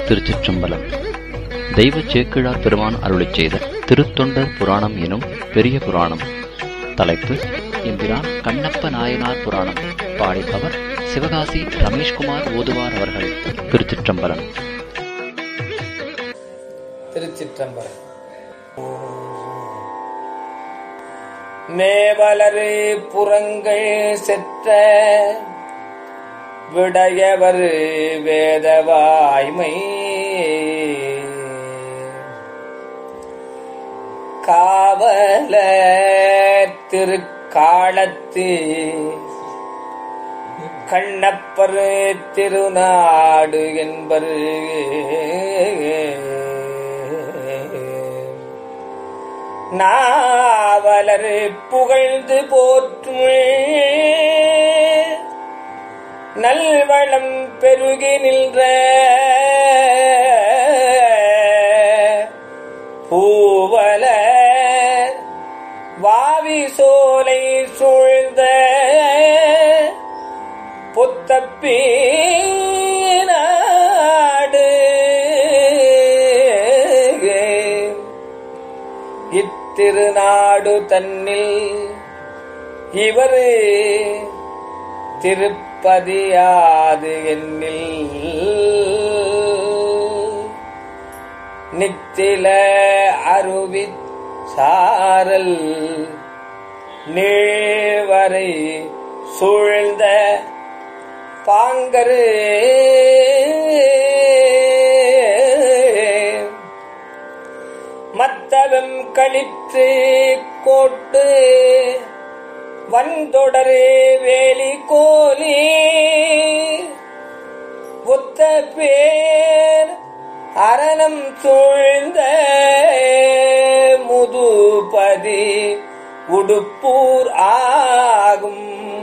திருச்சிற்றம்பலம் தெய்வ சேக்கிழார் பெருமான் அருளிச் செய்த திருத்தொண்டர் புராணம் எனும் பெரிய புராணம் தலைப்பு எம்பிரான் கண்ணப்ப நாயனார் புராணம் பாடிப்பவர் சிவகாசி ரமேஷ்குமார் ஓதுவார் அவர்கள் திருச்சிற்றம்பலம் திருச்சிற்றம்பலம் மேவலரு புறங்கள் செற்ற விடையவர் வேதவாய்மை காவல திருக்காலத்து கண்ணப்பர் திருநாடு என்பர் நாவலர் புகழ்ந்து போற்றும் நல்வளம் பெருகி நின்ற பூவல வாவி சோலை சூழ்ந்த புத்தப்பி நாடு இத்திருநாடு தன்னில் இவர் திருப்பதியாது என்னில் நித்தில அருவி சாரல் நீழ்வரை சூழ்ந்த பாங்கரு மத்தவம் கழித்து கோட்டு வந்தொடரு வேலி கோலி ஒத்த பேர் அரணம் சூழ்ந்த முதுபதி உடுப்பூர் ஆகும்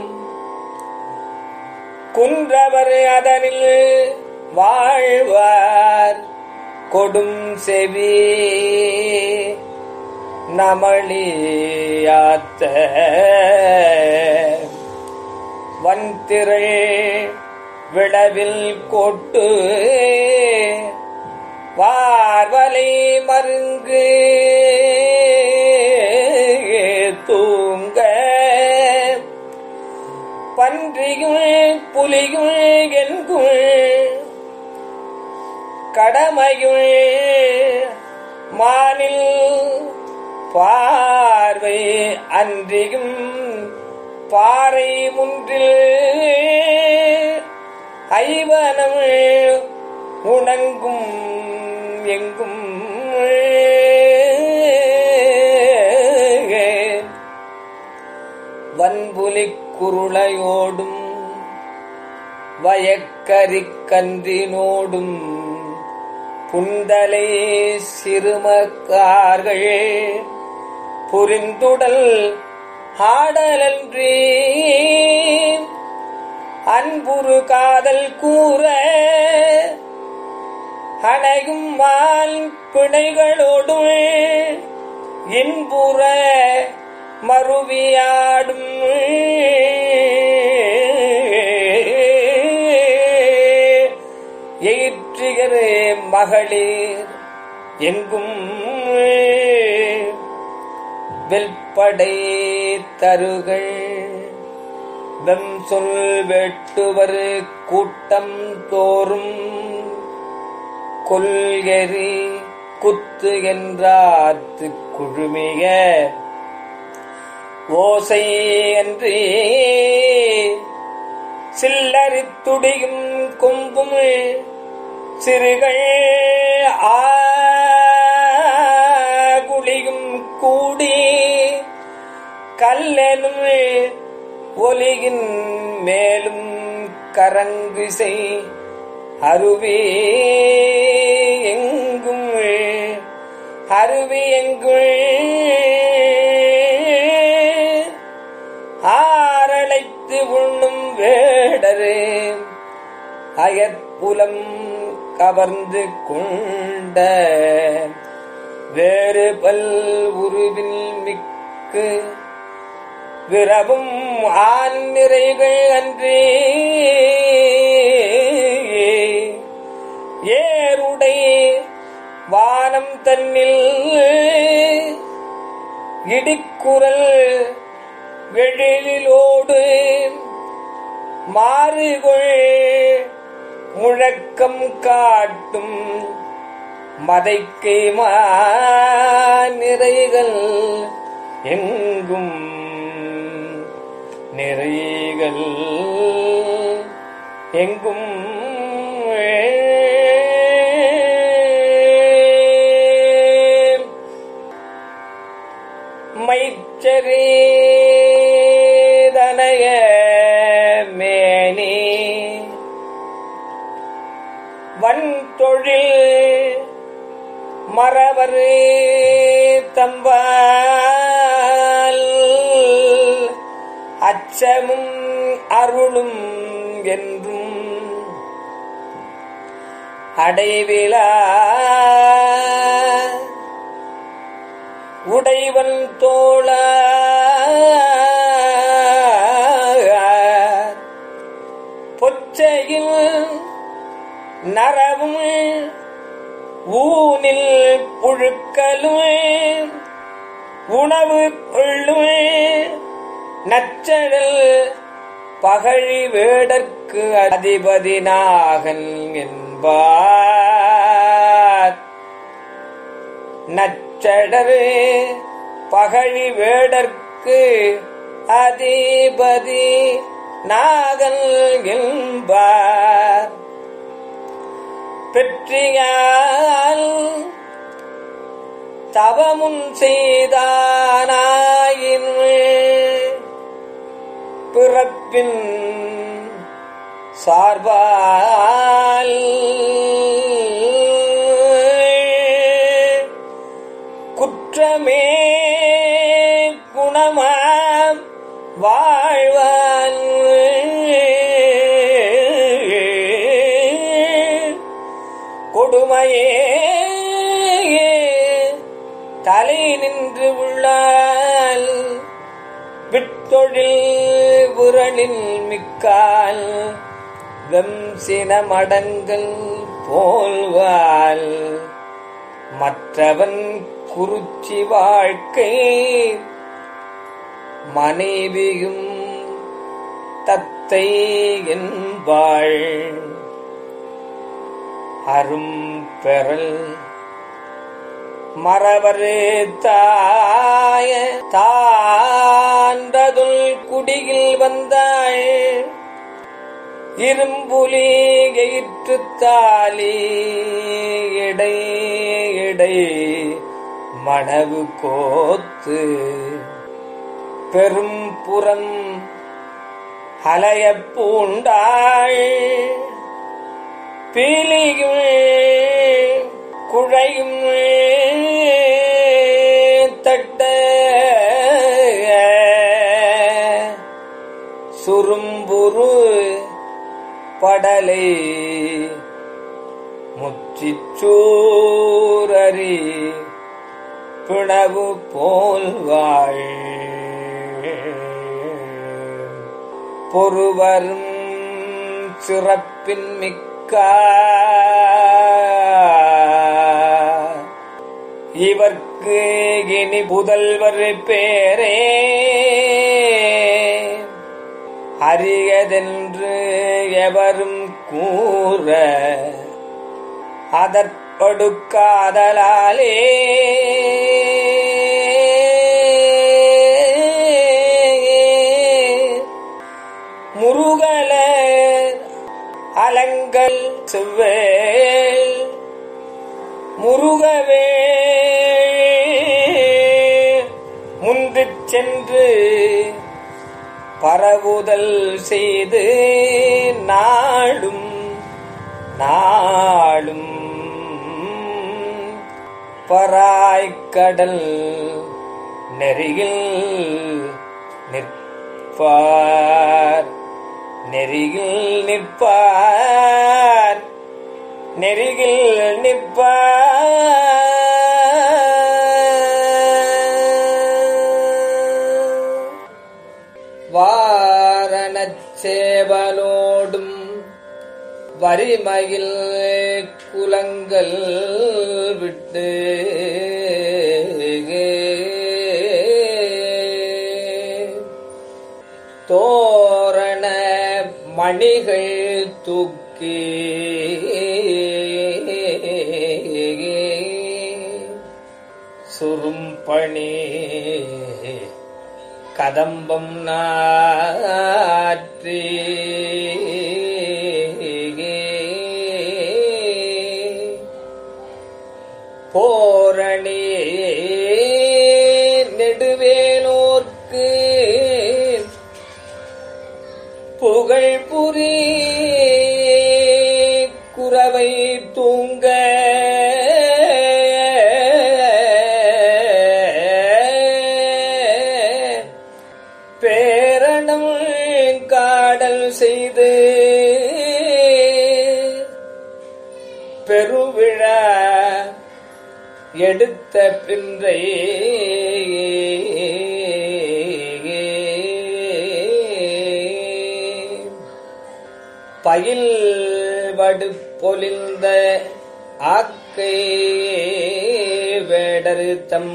குன்றவர் அதனில் வாழ்வார் கொடும் செவி நமளியாத்த வந்திரை விளவில் கொட்டு வார்வலை மருங்கு தூங்க பன்றியும் புலியும் என்கும் கடமையும் மானில் பார்வை அன்றியும் பாறை முன்றில் ஐவனம் உணங்கும் எங்கும் வன்புலி குருளையோடும் வயக்கரிக் கன்றினோடும் புந்தலை சிறுமக்கார்கள் புரிந்துடல் ஆடலன்றி அன்புரு காதல் கூற அணையும் மால் பிணைகளோடும் இன்புற மறுவியாடும் எயிற்றுகிறே மகளிர் எங்கும் வெல்படை தருகள் வெம் சொல் வெட்டுவர் கூட்டம் தோறும் கொல்கெறி குத்து என்றாத்து குழுமிய ஓசை என்று சில்லரித் துடியும் கொம்பும் சிறுகள் ஆகுளியும் கூடி கல்லெனும் ஒலியின் மேலும் கரங்குசை அருவி எங்கும் அருவி எங்கும் ஆரழைத்து உண்ணும் வேடரு அயற்புலம் கவர்ந்து கொண்ட வேறு பல் உருவில் மிக்கு விரவும் ஆண் நிறைகள் அன்றி ஏருடை வானம் தன்னில் இடிக்குரல் வெழிலோடு மாறுகொள் முழக்கம் காட்டும் மதைக்கை நிறைகள் எங்கும் நிறைகள் எங்கும் மைச்சரீதனய மேனி வன்தொழில் மறவரு தம்பால் அச்சமும் அருளும் என்றும் அடைவிலா உடைவன் தோழ பொச்சையில் நரவும் ஊனில் புழுக்களும் உணவு கொள்ளும் நச்சழல் பகழி வேடற்கு அதிபதி நாகன் என்பார் நச்சடரு பகழி வேடற்கு அதிபதி நாகன் என்பார் பெற்றியால் தவமுன் செய்தானாயின் பிறப்பின் சார்பால் குற்றமே குணமாம் வாழ்வான் கொடுமையே தலை நின்று உள்ளால் விட்டொழில் புரளில் மிக்கால் வெம்சின மடங்கள் போல்வால் மற்றவன் குறிச்சி வாழ்க்கை மனைவியும் தத்தை என்பாள் அரும் பெறல் மறவரு தாய தாண்டதுள் குடியில் வந்தாள் இரும்புலி எயிற்று தாலி இடை இடை மணவு கோத்து பெரும் புறம் அலைய பூண்டாள் பீலியும் குழையும் தட்ட சுரும்புரு படலை முற்றிச்சூரறி பிணவு போல்வாள் பொறுவரும் சிறப்பின் மிக்க இவர்க்கு இனி புதல்வர் பேரே அரியதென்று எவரும் கூற அதற்படுக்காதலாலே முருகல அலங்கள் செவ்வேல் முருகவே முந்திச் சென்று பரவுதல் செய்து நாளும் நாளும் பராய்க்கடல் நெறியில் நிற்பார் நெறியில் நிற்பார் நெறியில் நிற்பார் வாரணச் சேவலோடும் வரிமயில் குலங்கள் விட்டு தோரண மணிகள் தூக்கி சுரும்பணி கதம்பம் நாற்றி போரணி நெடுவேலோர்க்கு புகழ் புரி குறவை தூங்க பேரணம் காடல் செய்து பெருவிழா எடுத்த பின்றை பயில் வடு பொலிந்த ஆக்கை வேடரு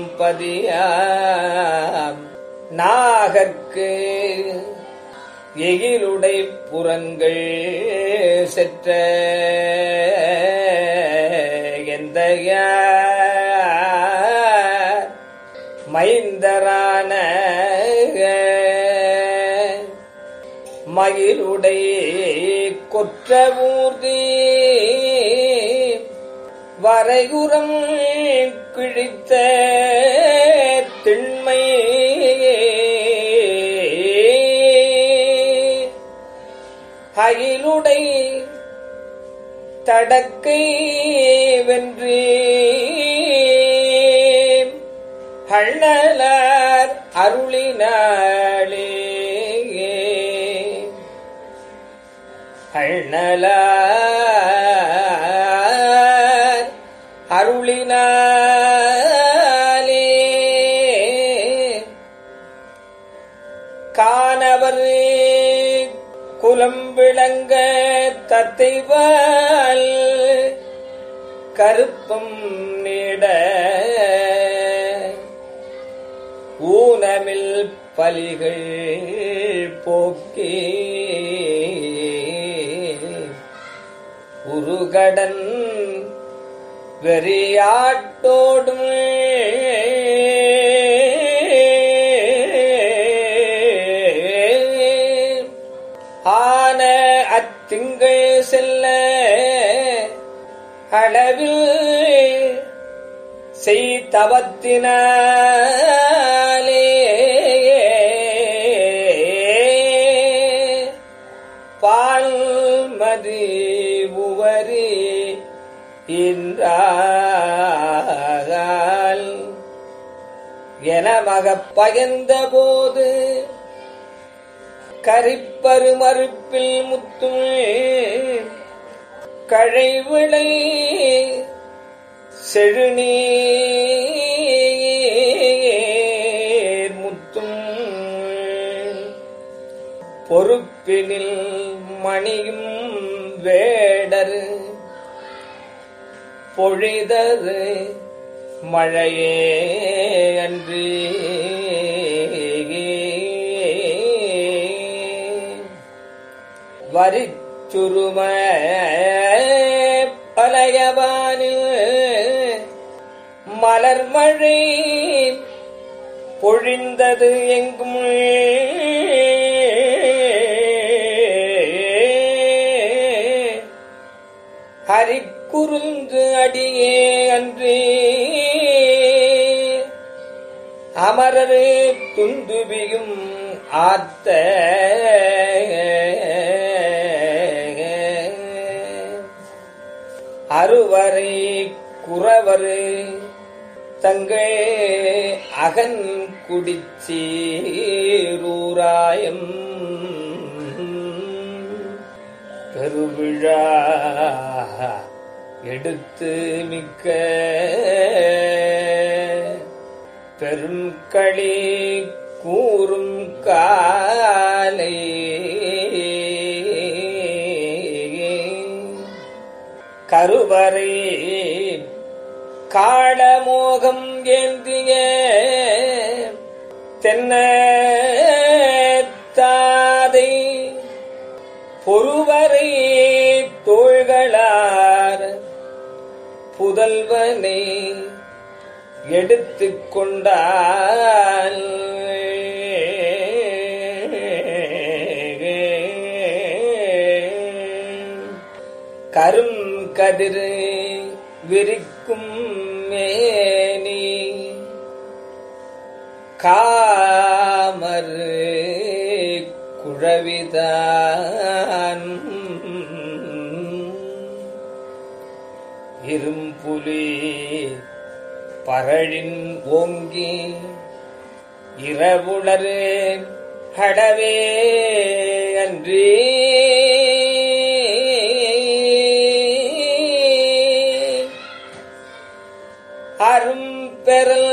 தம்பதியாம் நாகற்கு எகிலுடை புறங்கள் செற்ற எந்த மைந்தரான மயிலுடை கொற்றவூர்தி வரைகுறம் கிழித்த திண்மை அயிலுடை தடக்கை வென்றி ஹண்ணலார் அருளினாளே ஹண்ணலார் அருளினாலே காணவர் குலம் விளங்க தத்தைவால் கருப்பம் நீட ஊனமில் பலிகள் போக்கி உருகடன் வெறியாட்டோடும் ஆன அத்திங்கள் செல்ல அளவில் செய்தவத்தினாலே பால் மதி உவரி இன்றால் என மகப் பயந்த போது கரிப்பரு மறுப்பில் முத்தும் கழைவிளை செழுநீர் முத்தும் பொறுப்பினில் மணியும் வேடர் பொழிதரு மழையே அன்றி வரிச்சுரும பலையவானில் மலர்மழை பொழிந்தது எங்கும் ஹரிக்குறுந்து அடியே அன்றி அமரரு துந்துபியும் ஆத்த அருவரை குறவரு தங்கள் அகன் குடிச்சீரூராயம் பெருவிழா எடுத்து மிக்க பெரும் களி கூறும் காலை கருவறை காளமோகம் ஏந்திய தென்ன தாதை பொறுவரை தோள்களார் புதல்வனை எடுத்துக் கொண்டால் கரும் கதிர் விரிக்கும் மேனி காமர் குழவிதான் இரும்புலி பரழின் ஓங்கி இரவுளரு ஹடவே அன்றி அரும் பெறல்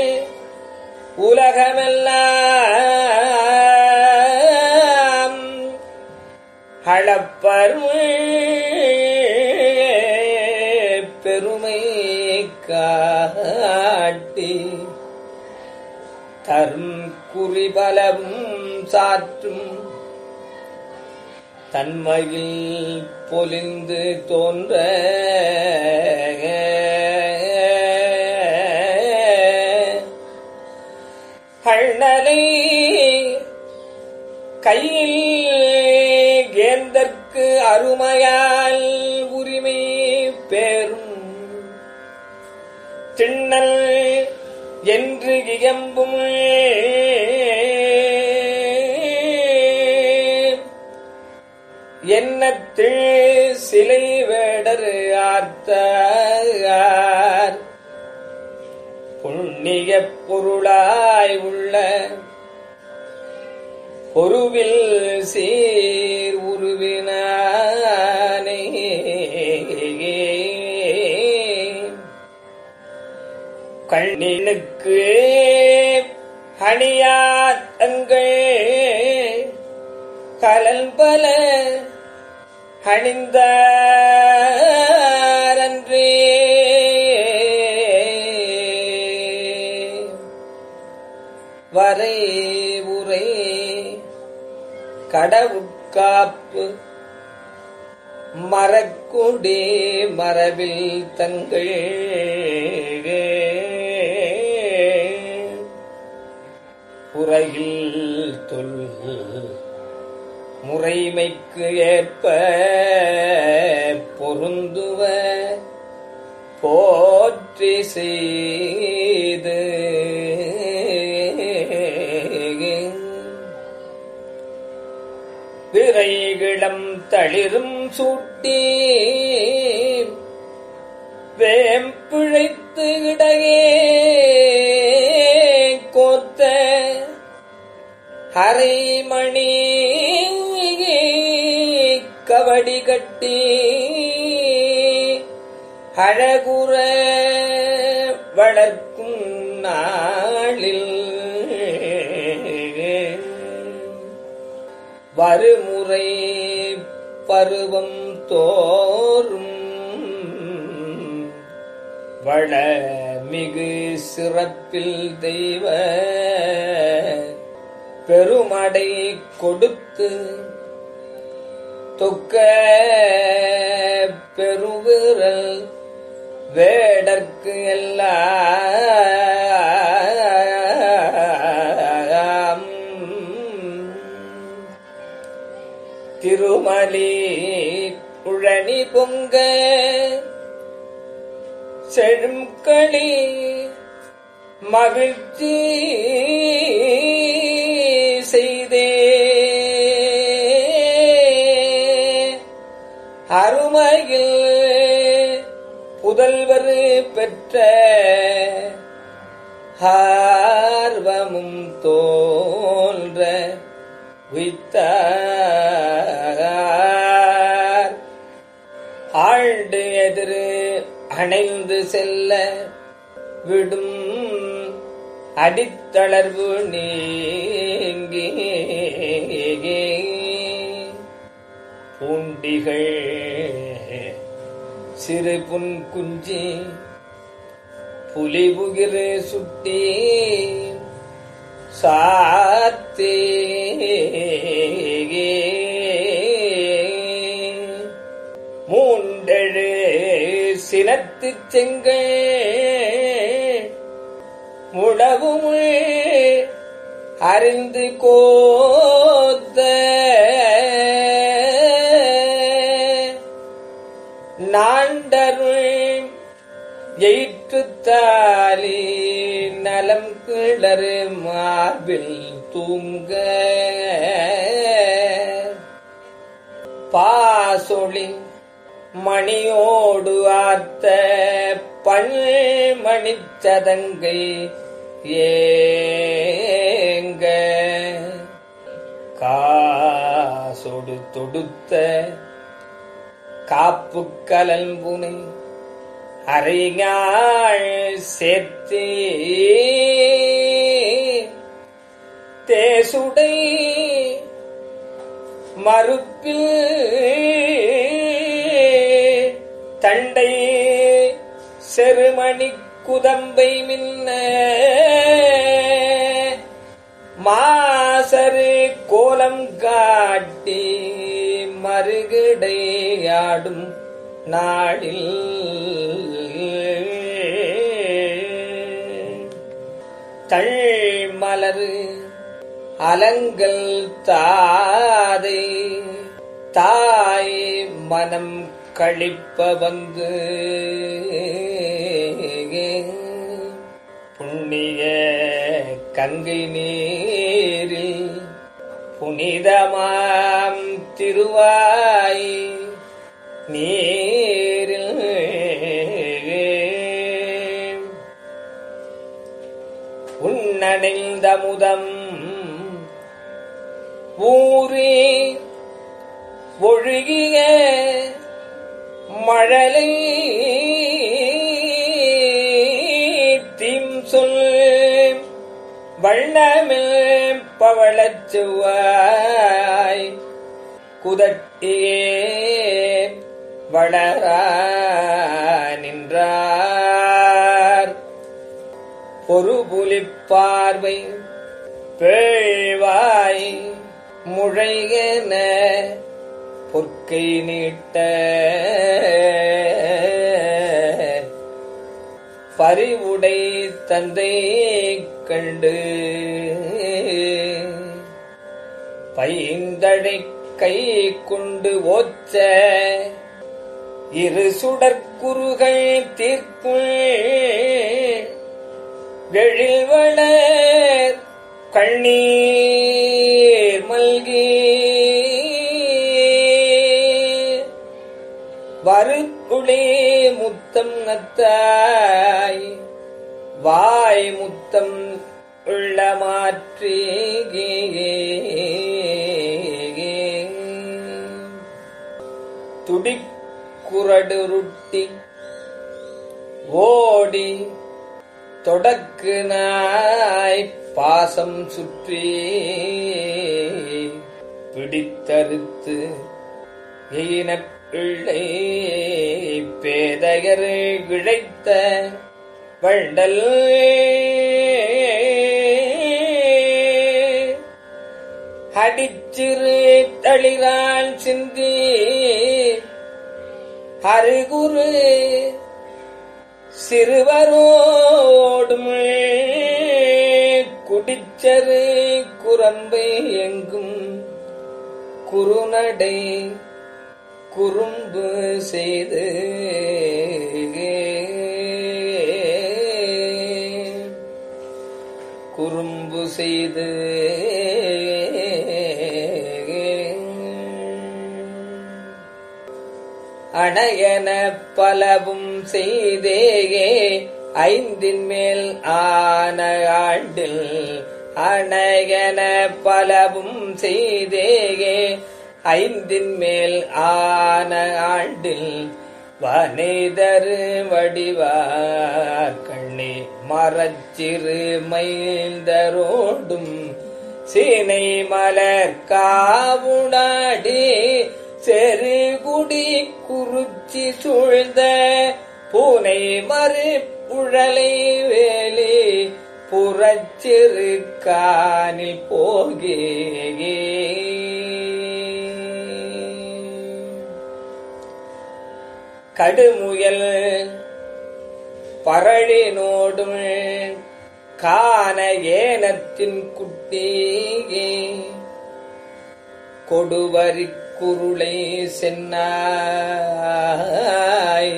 உலகமெல்லாம் அளப்பரும் பெருமை காட்டி தரும் குறிபலவும் சாற்றும் தன்மையில் பொலிந்து தோன்ற கண்ணலை கையில் ஏந்தற்கு அருமையால் உரிமை பேரும் திண்ணல் என்று இயம்பும் எண்ணத்தில் சிலை வேடர் ஆர்த்தார் புண்ணிய பொருளாய் உள்ள பொருவில் சீர் உருவினானே கண்ணினுக்கு அணியாத்தங்கள் கலன்பல அணிந்தாரன்றே வரை உரை கடவுட்காப்பு மரக்குடி மரபில் தங்கள் புறையில் தொல் முறைமைக்கு ஏற்ப பொருந்துவ போற்றி செய்து விரைகிளம் தளிரும் சூட்டி வேம்பிழைத்து இடையே கோத்த அரைமணி கபடி கட்டி அழகுற வளர்க்கும் நாளில் வருமுறை பருவம் தோறும் வளமிகு சிறப்பில் தெய்வ பெருமடை கொடுத்து தொக்க பெருவிரல் வேடற்கு எல்லாம் திருமலி உழனி பொங்க செழும்களி மகிழ்ச்சி செய்தே அருமையில் புதல்வர் பெற்ற ஆர்வமும் தோன்ற உய்த்தார் ஆழ்ந்து எதிர் அணைந்து செல்ல விடும் அடித்தளர்வு நீங்கி பூண்டிகள் சிறு புன் குஞ்சி புலிபுகிரு சுட்டி சாத்தே மூண்டெழு சினத்து செங்கள் முழவும் அறிந்து கோத்த நாண்டருள் எயிற்றுத்தாலி நலம் கிளறு மார்பில் தூங்க பாசொளி மணியோடு ஆத்த பண்மணிச் சதங்கை ஏங்க காசொடு தொடுத்த காப்பு கலம்புனை அரைஞாழ் சேர்த்தே தேசுடை மறுப்பில் தண்டை செருமணி குதம்பை மின்ன மாசரு கோலம் காட்டி மறுகிடையாடும் நாடில் தள்மலரு அலங்கல் தாதை தாய் மனம் கழிப்ப வந்து புண்ணிய கங்கை நீரில் புனிதமாம் திருவாய் நீரில் உன்னணிந்த முதம் ஊரே ஒழுகிய மழலை தீம் சொல் வண்ணமில் பவளச் செவ்வாய் குதட்டியே வளரா நின்றார் பொறுபுலிப் பார்வை பேழ்வாய் முழையன பொற்கை நீட்ட பறிவுடை தந்தை கண்டு பைந்தழை கை கொண்டு ஓச்ச இரு சுடற்குருகள் தீர்க்கும் எழில்வளர் கண்ணீர் மல்கி வருக்குளே முத்தம் நத்தாய் வாய் முத்தம் உள்ள மாற்றி துடிக்குரடுருட்டி ஓடி தொடக்கு நாய் பாசம் சுற்றி பிடித்தறுத்து ஈனப் பிள்ளை பேதையர் இழைத்த வண்டல் அடிச்சிறு தளிரான் சிந்தி அருகுரு சிறுவரோடும் குடிச்சரு குரம்பை எங்கும் குறுநடை குறும்பு செய்து குறும்பு செய்து அணையன பலவும் செய்தேயே ஐந்தின் மேல் ஆன ஆண்டில் அணையன பலவும் செய்தேயே ஐந்தின் மேல் ஆன ஆண்டில் வனைதரு வடிவார் கண்ணி மரச்சிறு மைந்தரோடும் சீனை மலர் காவுடாடி செருகுடி குறிச்சி சூழ்ந்த பூனை மறு புழலை வேலி புறச்சிறு காணில் போகே கடுமுயல் பரழினோடும் காண ஏனத்தின் குட்டியே கொடுவரி குருளை சென்னாய்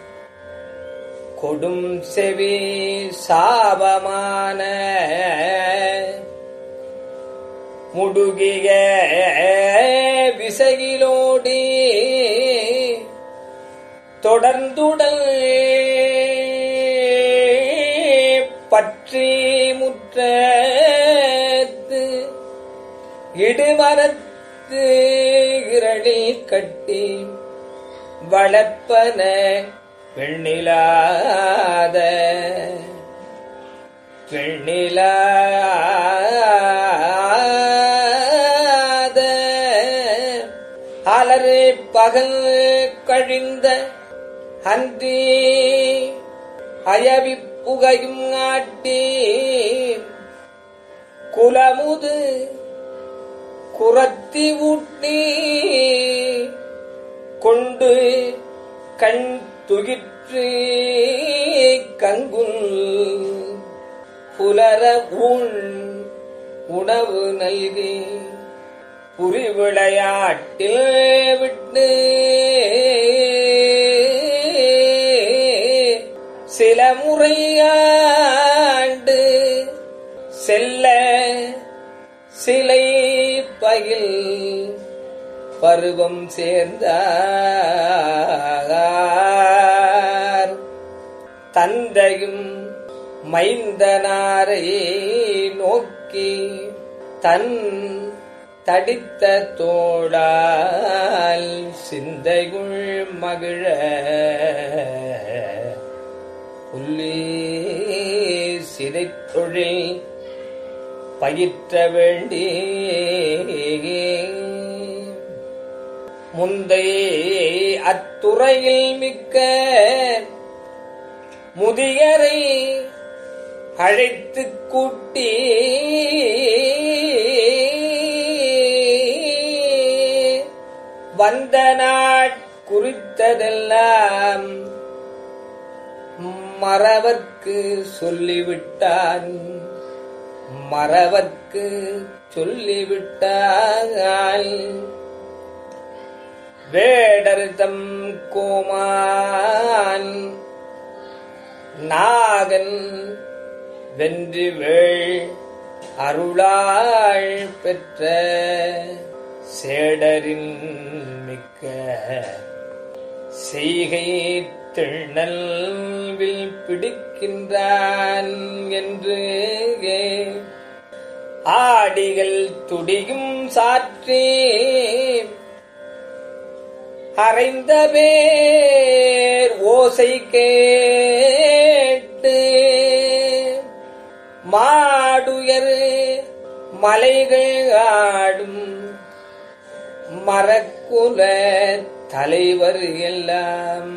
கொடும் செவி சாபமான முடுகிய விசையிலோடி தொடர்ந்துடல் பற்றி முற்றத்து இடுமரத்து இரடில் கட்டி வளர்ப்பன பெண்ணிலாத பெண்ணிலாத அலறு பகல் கழிந்த அன்றி அயவி புகையும் ஆட்டி குலமுது குரத்தி ஊட்டி கொண்டு கண் துகிற்று கங்குல் புலர ஊன் உணவு நல்கி புரி விளையாட்டில் விட்டு சில முறையாண்டு செல்ல சிலை பயில் பருவம் சேர்ந்தார் தந்தையும் மைந்தனாரை நோக்கி தன் தடித்த தோளால் சிந்தைகுள் மகிழ உள்ளே சிதைத் தொழில் பயிற்ற வேண்டி முந்தைய அத்துறையில் மிக்க முதியரை அழைத்து கூட்டி வந்த நாட் குறித்ததெல்லாம் மறவர்க்கு சொல்லிவிட்டான் மறவர்க்கு சொல்லிவிட்டால் வேடர்தம் கோமான் நாகன் வென்று வேள் அருளாள் பெற்ற சேடரின் மிக்க செய்கை திண்ணல்வில் பிடிக்கின்றான் என்று ஆடிகள் துடியும் சாற்றே அறைந்த பேர் ஓசை கேட்டு மாடுயர் மலைகள் ஆடும் மரக்குல தலைவர் எல்லாம்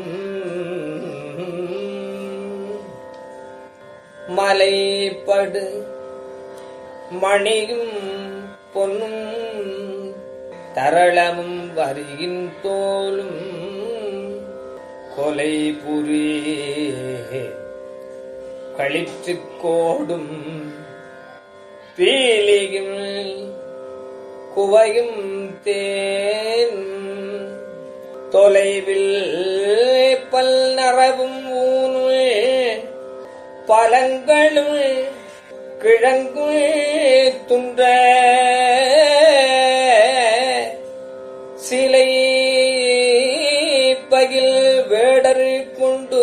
மலைப்படு மணியும் பொன்னும் தரளமும் வரியின் தோலும் கொலை புரி கழிற்றுக் கோடும் பீலியும் குவையும் தேன் தொலைவில் பல் நரவும் ஊனுள் பழங்களும் கிழங்கும் துன்ற சிலை பகில் வேடர் கொண்டு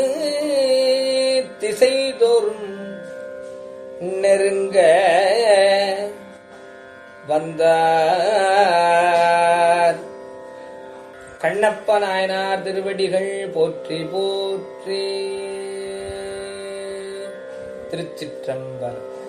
திசைதோறும் நெருங்க வந்தார் கண்ணப்ப நாயனார் திருவடிகள் போற்றி போற்றி திருச்சிற்றம்பலம்